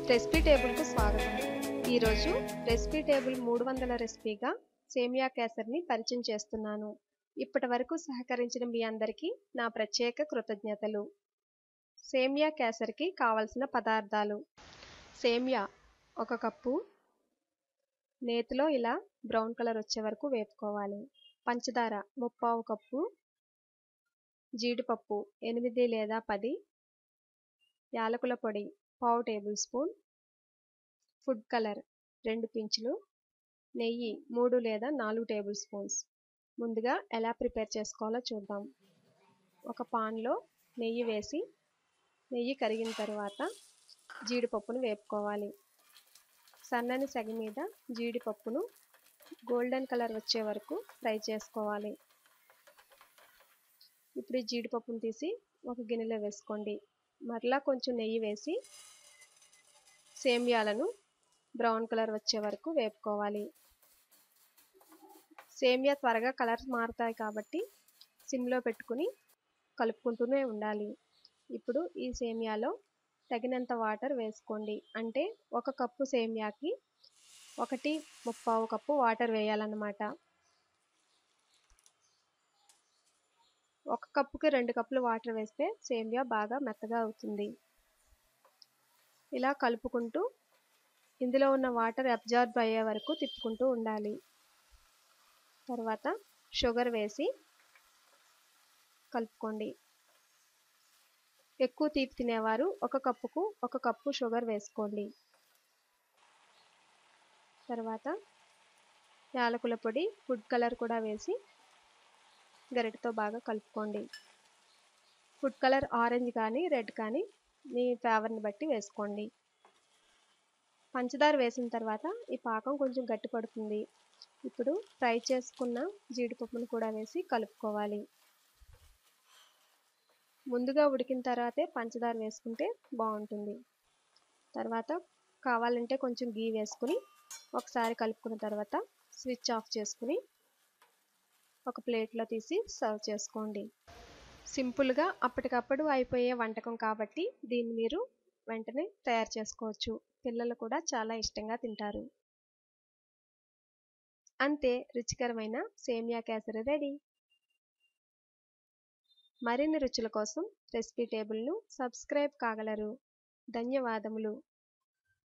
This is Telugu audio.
రెసిపీ టేబుల్కు స్వాగతం ఈరోజు రెసిపీ టేబుల్ మూడు వందల రెసిపీగా సేమియా కేసరిని పరిచయం చేస్తున్నాను ఇప్పటి వరకు సహకరించిన మీ అందరికీ నా ప్రత్యేక కృతజ్ఞతలు సేమియా కేసరికి కావలసిన పదార్థాలు సేమియా ఒక కప్పు నేతిలో ఇలా బ్రౌన్ కలర్ వచ్చే వరకు వేపుకోవాలి పంచదార ముప్పావు కప్పు జీడిపప్పు ఎనిమిది లేదా పది యాలకుల పొడి పావు టేబుల్ స్పూన్ ఫుడ్ కలర్ రెండు పించులు నెయ్యి మూడు లేదా నాలుగు టేబుల్ స్పూన్స్ ముందుగా ఎలా ప్రిపేర్ చేసుకోవాలో చూద్దాం ఒక పాన్లో నెయ్యి వేసి నెయ్యి కరిగిన తర్వాత జీడిపప్పును వేపుకోవాలి సన్నని సెగ మీద జీడిపప్పును గోల్డెన్ కలర్ వచ్చే వరకు ఫ్రై చేసుకోవాలి ఇప్పుడు ఈ జీడిపప్పును తీసి ఒక గిన్నెలో వేసుకోండి మరలా కొంచెం నెయ్యి వేసి సేమియాలను బ్రౌన్ కలర్ వచ్చే వరకు వేపుకోవాలి సేమియా త్వరగా కలర్ మారుతాయి కాబట్టి సిమ్లో పెట్టుకుని కలుపుకుంటూనే ఉండాలి ఇప్పుడు ఈ సేమియాలో తగినంత వాటర్ వేసుకోండి అంటే ఒక కప్పు సేమియాకి ఒకటి ముప్పావు కప్పు వాటర్ వేయాలన్నమాట ఒక కప్పుకి రెండు కప్పులు వాటర్ వేస్తే సేమియా బాగా మెత్తగా అవుతుంది ఇలా కలుపుకుంటూ ఇందులో ఉన్న వాటర్ అబ్జార్బ్ అయ్యే వరకు తిప్పుకుంటూ ఉండాలి తర్వాత షుగర్ వేసి కలుపుకోండి ఎక్కువ తీపి తినేవారు ఒక కప్పుకు ఒక కప్పు షుగర్ వేసుకోండి తర్వాత యాలకుల పొడి ఫుడ్ కలర్ కూడా వేసి గరిటతో బాగా కలుపుకోండి ఫుడ్ కలర్ ఆరెంజ్ కానీ రెడ్ కానీ మీ ఫ్లేవర్ని బట్టి వేసుకోండి పంచదార వేసిన తర్వాత ఈ పాకం కొంచెం గట్టి పడుతుంది ఇప్పుడు ఫ్రై చేసుకున్న జీడిపప్పును కూడా వేసి కలుపుకోవాలి ముందుగా ఉడికిన తర్వాతే పంచదార వేసుకుంటే బాగుంటుంది తర్వాత కావాలంటే కొంచెం గీ వేసుకుని ఒకసారి కలుపుకున్న తర్వాత స్విచ్ ఆఫ్ చేసుకుని ఒక ప్లేట్లో తీసి సర్వ్ చేసుకోండి సింపుల్గా అప్పటికప్పుడు అయిపోయే వంటకం కాబట్టి దీన్ని మీరు వెంటనే తయారు చేసుకోవచ్చు పిల్లలు కూడా చాలా ఇష్టంగా తింటారు అంతే రుచికరమైన సేమియా కేసరి రెడీ మరిన్ని రుచుల కోసం రెసిపీ టేబుల్ను సబ్స్క్రైబ్ కాగలరు ధన్యవాదములు